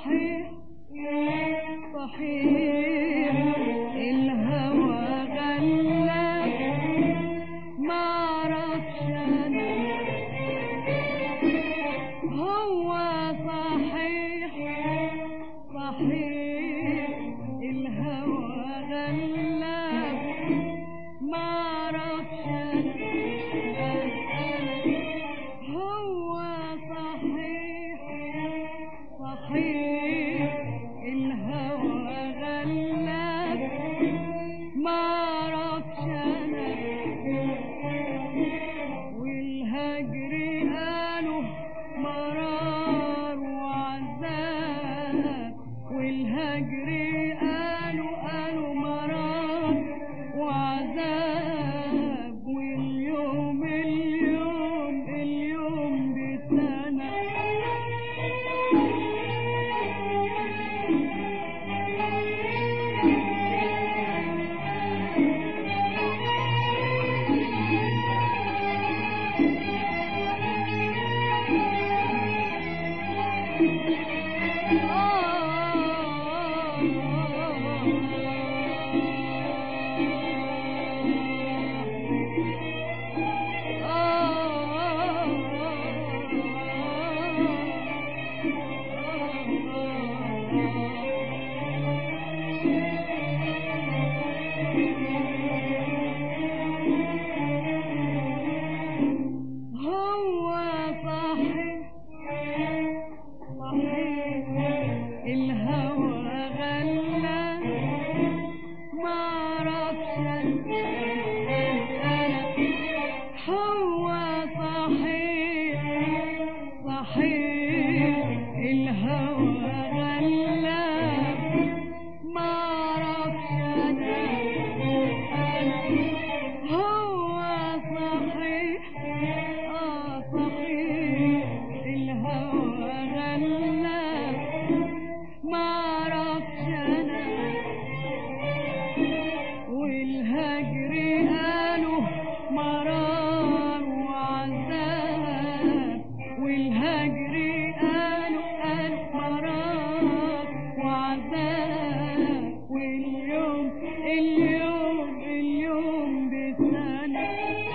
صحيح صحيح الهوى غلاب ما عرفش انا هو صحيح صحيح الهوى غلاب ما عرفش هو صحيح صحيح الهوى غلاب ما عرفش انا والهجر قالوا مرار وعذاب والهجر قالوا قالوا مرار وعذاب واليوم اليوم اليوم بسنة هو صحيح صحيح الهوى غلى ما عرفش انا هو صحيح صحيح الهوى غلى ما عرفش انا هو صحيح آه صحيح الهوى غلى ما عرفش انا والهجر قالوا مرار وعذاب والهجر قالوا قالوا مرار وعذاب واليوم اليوم اليوم بسنة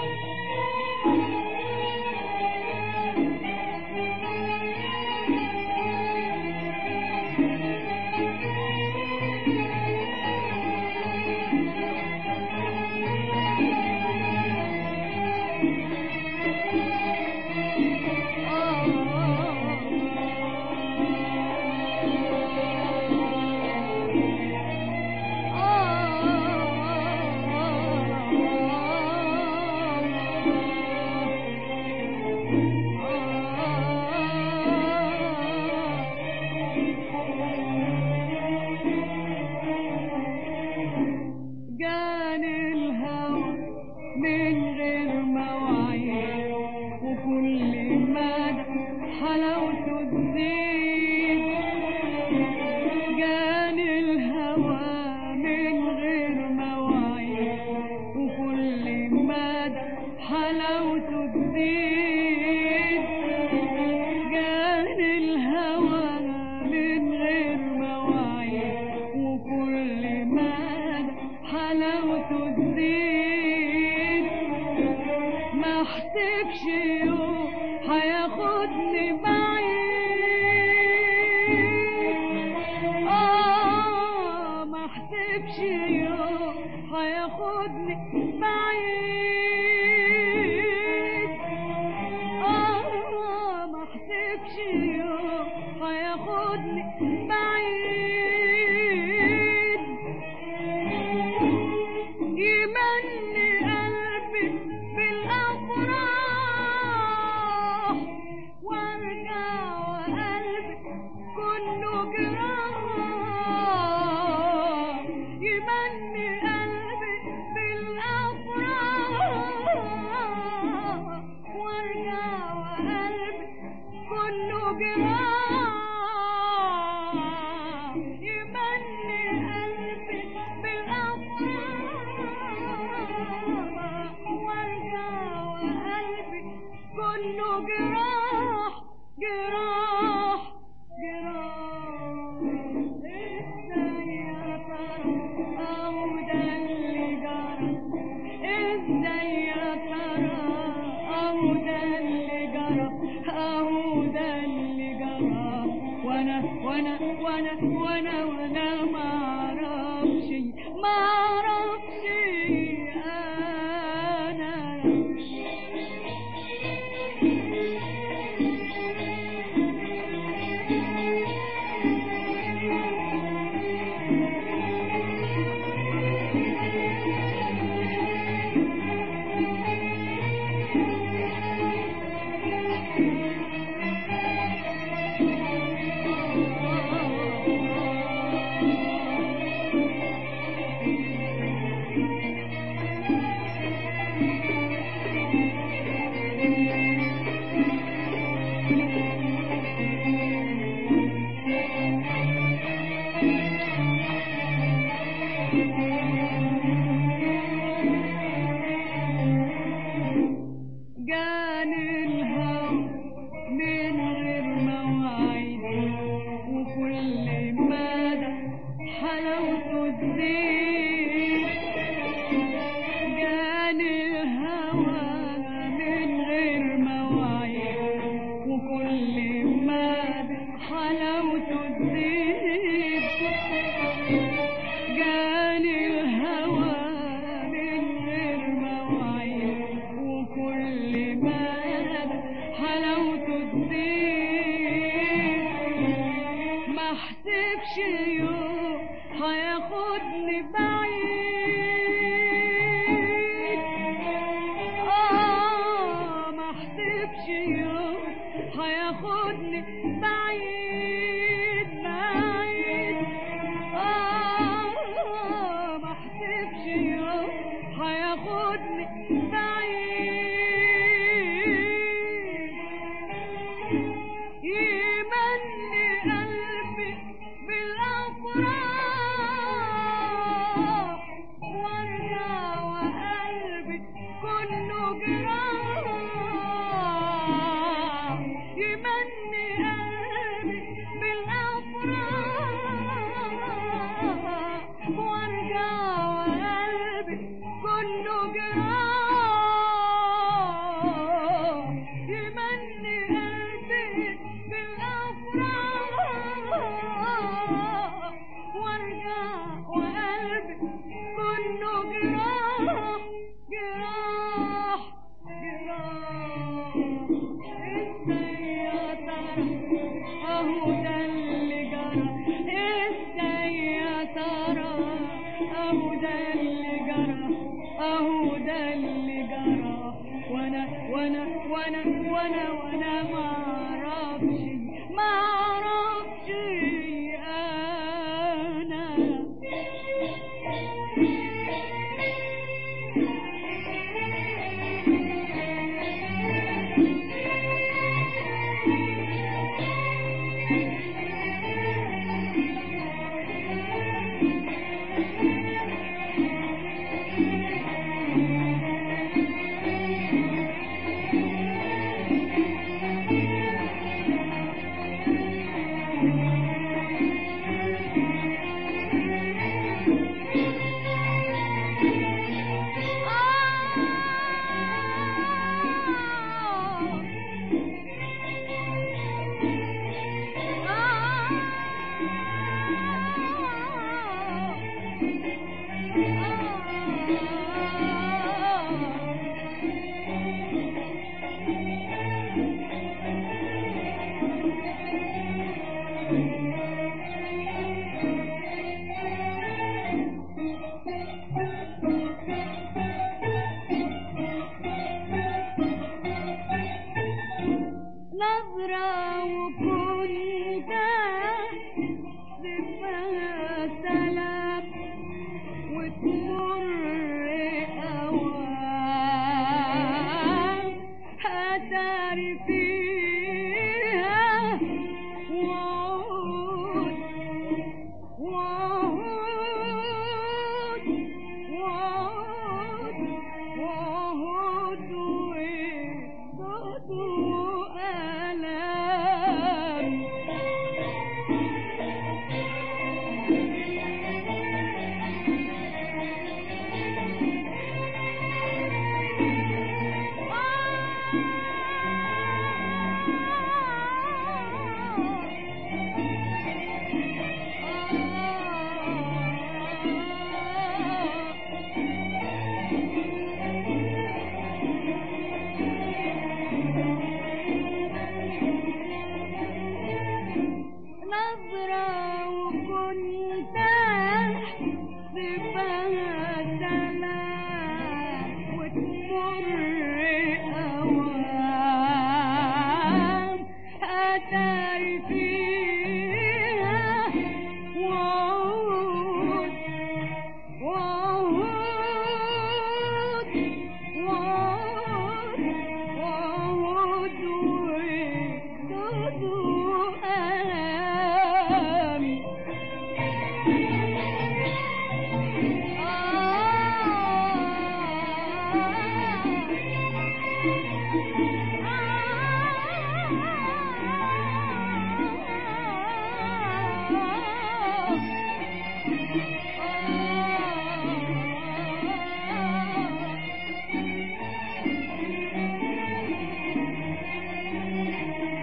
جان الهوى من غير مواعيد وكل مدى حلاوته تزيد جان الهوى من غير مواعيد وكل مدى حلاوته تزيد جان الهوى من غير مواعيد وكل مدى حلاوته تزيد ما احسبش يوم هياخدني بعيد اه ما احسبش يوم هياخدني بعيد اه ما احسبش يوم هياخدني بعيد يمني قلبي بالافراح وارجع وقلبي كله جراح يمني قلبي بالافراح وارجع وقلبي كله جراح يمني قلبي بالافراح وارجع وقلبي كله جراح جراح جراح وانا وانا وانا وانا ما اعرفش ما اعرفش انا جاني الهوى من غير مواعيد وكل مدى حلاوته تزيد جاني الهوى من غير مواعيد وكل مدى حلاوته تزيد جاني الهوى من غير مواعيد وكل مدى حلاوته تزيد ما احسبش يوم هياخدني بعيد اه ما احسبش يوم هياخدني بعيد بعيد اه ما احسبش يوم هياخدني بعيد يمني قلبي بالأفراح وارجع وقلبي كله جراح يمني قلبي بالأفراح وارجع وقلبي كله جراح يمني قلبي بالأفراح وارجع وقلبي كله جراح جراح جراح ازاي يا ترى اهو ده اللي جرى ازاي يا ترى اهو ده اللي جرى اهو ده اللي جرى وانا وانا وانا وانا وانا ما اعرفش ما اعرفش انا نظرة وكنت بفها سلام وتمر أوام هتعرف فيها وعود وعود وعود وعود وصوت وألام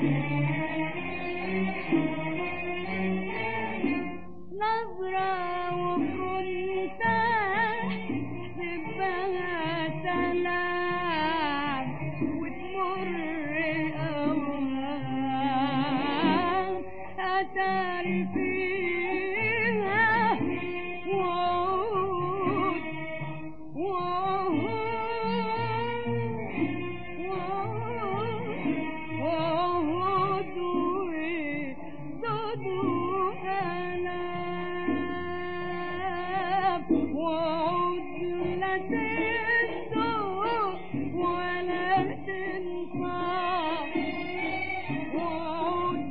نظرة وكنت تحسبها سلام وتمر أوهام أتاري فيها وعود وعود وضد ألام وعود لا تسوق ولا تنصاب وعود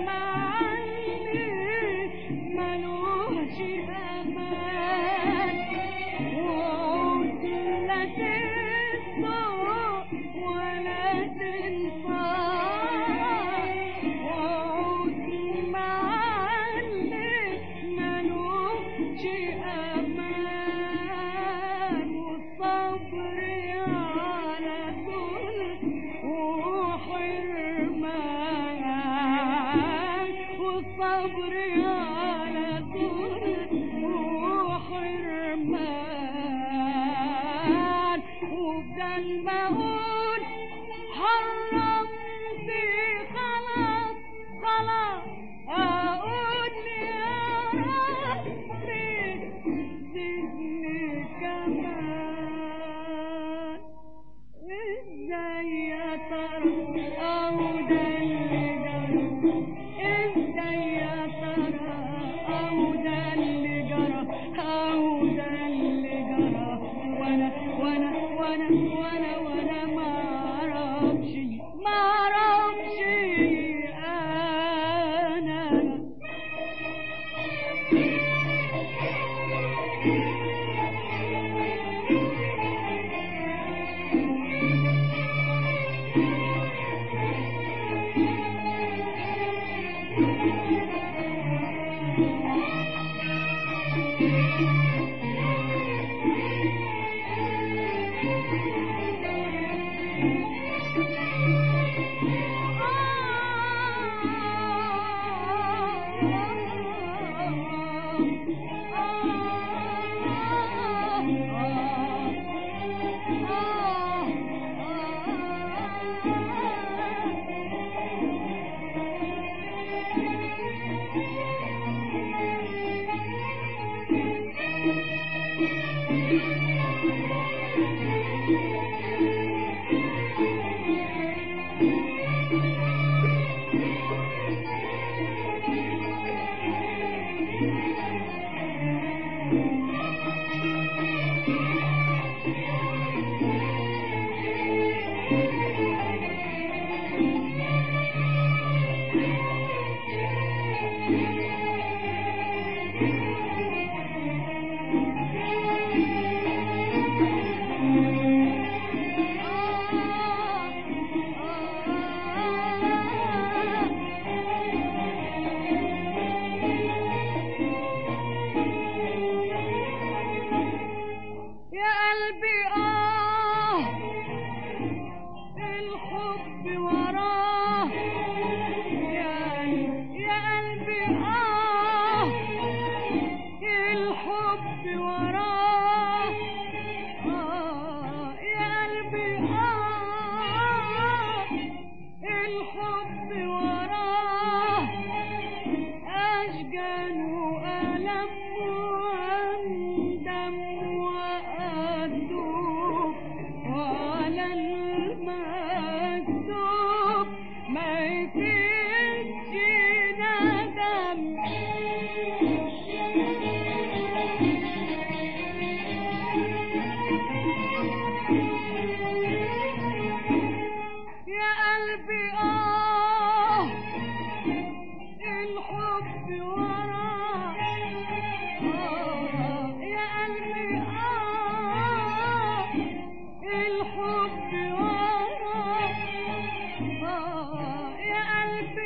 معلم ملوش أمان وعود لا تسوق ولا تنصاب وعود معلم ملوش أمان والصبر على كل وحرمان والصبر على كل وحرمان وبدل ما اقول حرمت خلاص خلاص اقول يا ربي زدني كمان ازاي يا ترى او ده اللي جرى ازاي يا ترى او ده اللي جرى او ده اللي جرى وانا وانا وانا وانا وانا ما اعرفش ما اعرفش انا يا قلبي آه الحب وراه يا يا قلبي آه الحب وراه آه يا قلبي آه الحب وراه أشجن وألم وأندم وأدوب وعلى المكتوب ما يفيدش ندم يا قلبي آه الحب وراه آه يا قلبي آه الحب وراه آه يا قلبي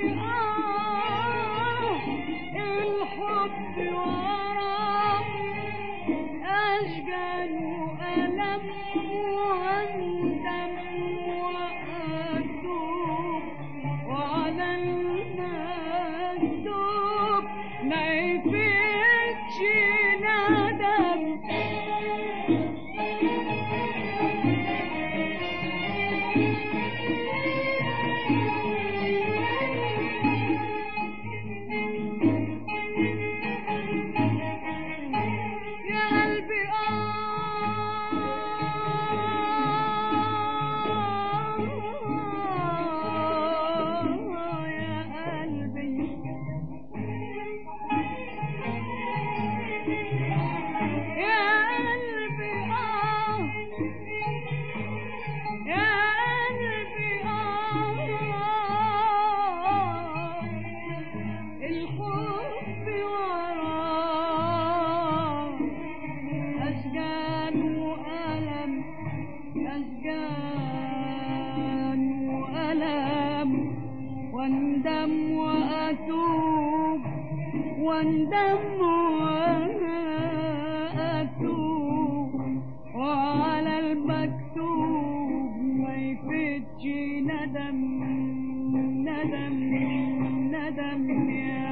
واندم وأتوب واندم وأتوب وعلى المكتوب ما يفتش ندم ندم ندم يا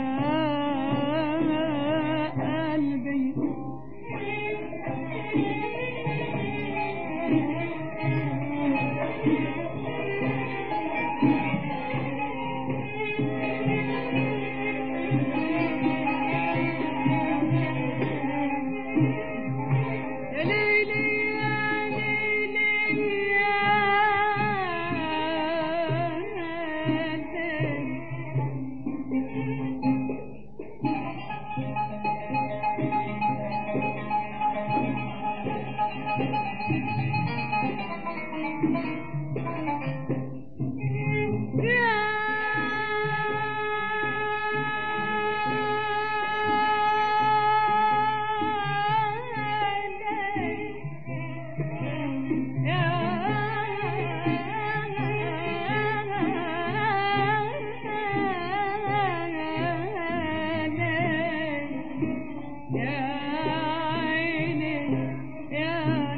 قلبي يا ليلي يا ليلي يا ليلي يا عيني يا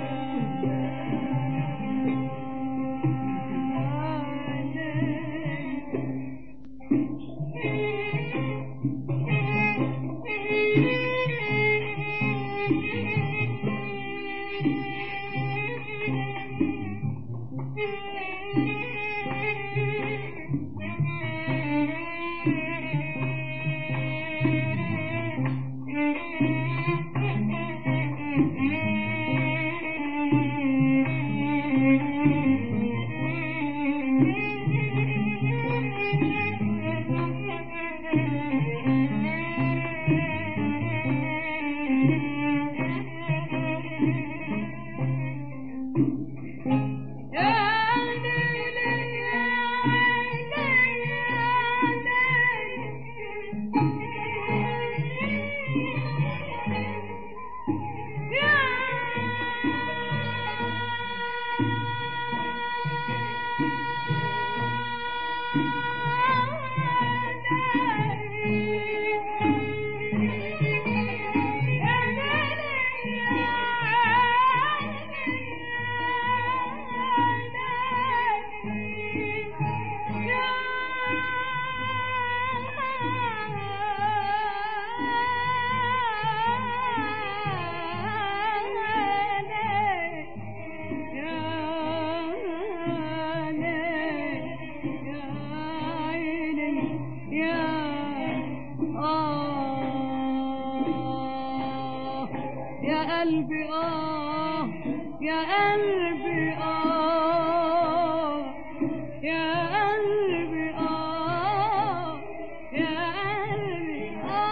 يا قلبي آه يا قلبي آه يا قلبي آه يا قلبي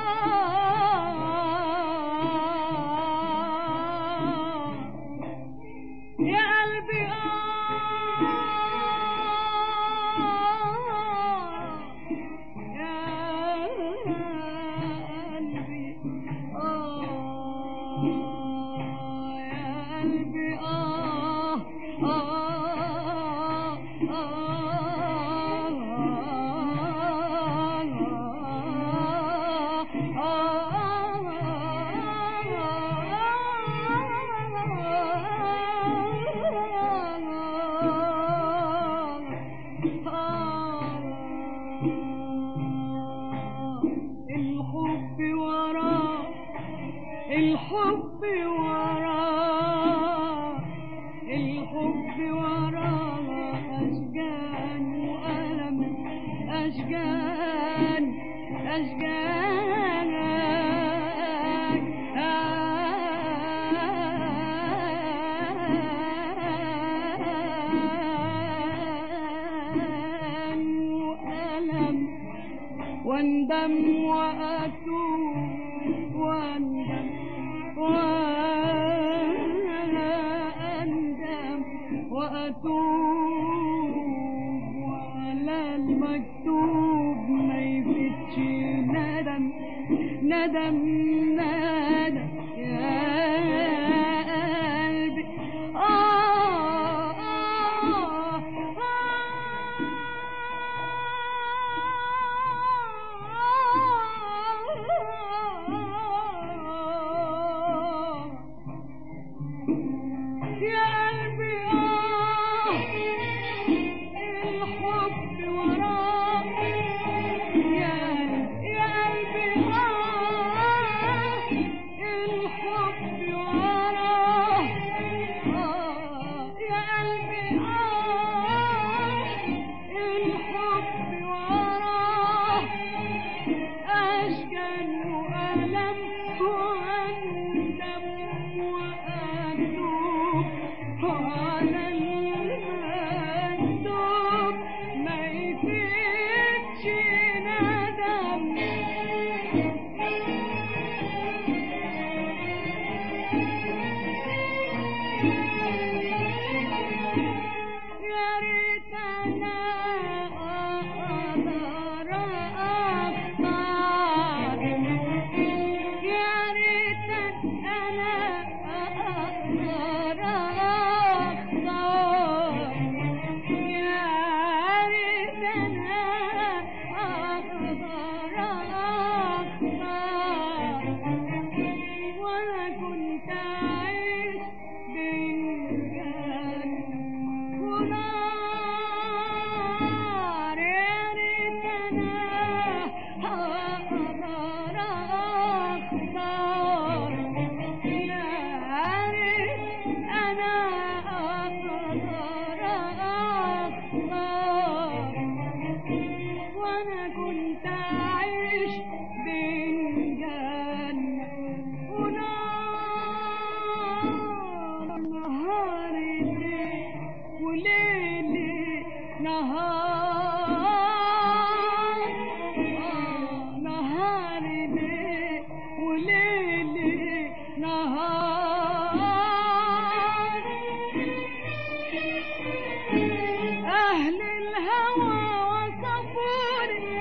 آه يا قلبي آه يا قلبي آه يا قلبي آه آه الحب وراه الحب وراه الحب وراه أشجان وألم أشجان أشجان وألم واندم وأتوب واندم واندم وأتوب وعلى المكتوب ما يفتش ندم ندم ندم يا قلبي آه آه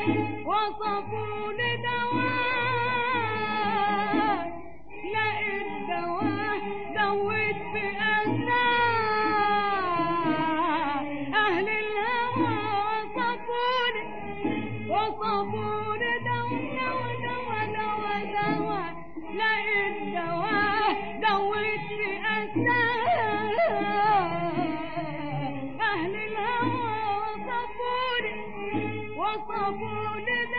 وصفوا لي دواء لقيت دواء دويت في أسرار أهل الهوى وصفوا لي وصفوا لي دواء دواء دواء دواء لقيت دواء دويت في أسرار أهل الهوى وصفوا لي وصفوا لي